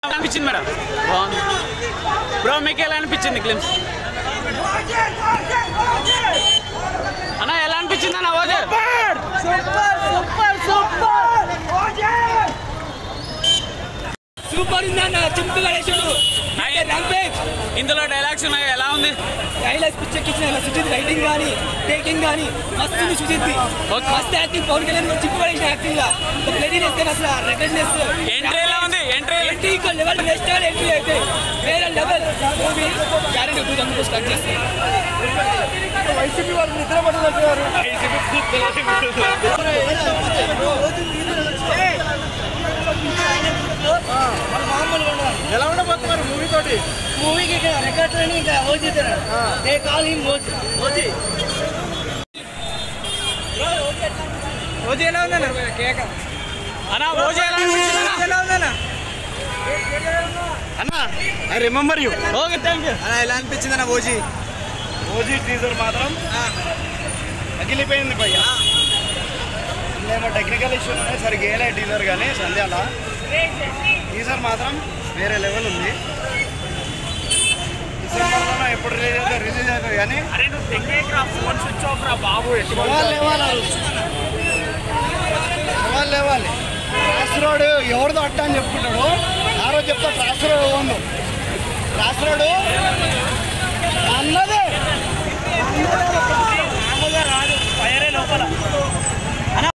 అనిపించింది మేడం బాగుంది బ్రో మీకు ఎలా అనిపించింది క్లిమ్స్ అన్న ఎలా అనిపించింది అన్న ఓజే సూపర్ ఉందన్న చింపుగా వేసాడు ర్యాంపేజ్ ఇందులో డైలాగ్స్ ఉన్నాయి ఎలా ఉంది డైలాగ్స్ పిచ్చెక్కించిన సుజిత్ రైటింగ్ కానీ టేకింగ్ కానీ మస్తు ఉంది సుజిత్ Okay. మస్తు యాక్టింగ్ పవన్ కళ్యాణ్ కూడా చింపు పడేసిన యాక్టింగ్ గా ప్లేడీనెస్ కానీ అసలు రెడ్నెస్ ఎంట్రీ ఎలా ఉంది ఎంట్రీ ఎంట్రీ ఇంకో లెవెల్ నెక్స్ట్ లెవెల్ ఎంట్రీ అయితే వేరే level movie guarantee two thousand start చేస్తాయి వైసీపీ వాళ్ళు నిద్ర పడుతున్నారు ఎలా ఉండబోతున్నారు మూవీ తోటి మూవీకి రికార్డ్ అని ఇంకా OG they call him OG OG OG ఎలా ఉందన్న కేక అన్న ఓజే ఎలా అనిపించింది అన్న? ఎలా ఉందన్న అన్న I remember you okay thank you అలా ఎలా అనిపించింది అన్న ఓజీ ఓజీ టీజర్ మాత్రం తగిలిపోయింది భయ్య ఇందులో టెక్నికల్ ఇష్యూ ఉన్నాయి సరిగ్గా వేయలే టీజర్ కానీ సంధ్యాల టీజర్ మాత్రం వేరే లెవెల్ ఉంది డిసెంబర్లో ఎప్పుడు రిలీజ్ అయితే రిలీజ్ అవుతుంది కానీ అరే నువ్వు తెంగేకి రా ఫోన్ స్విచ్ ఆఫ్ రా బాబు సవాల్ లేవాలి సవాల్ లేవాలి ట్రాస్ రోడ్ ఎవరిదో అట్ట అని చెప్పుకుంటాడు ఆ రోజు చెప్తా ట్రాస్ రోడ్ ఉంది ట్రాస్ రోడ్ అన్నదే మామూలుగా రాదు ఫైరే లోపల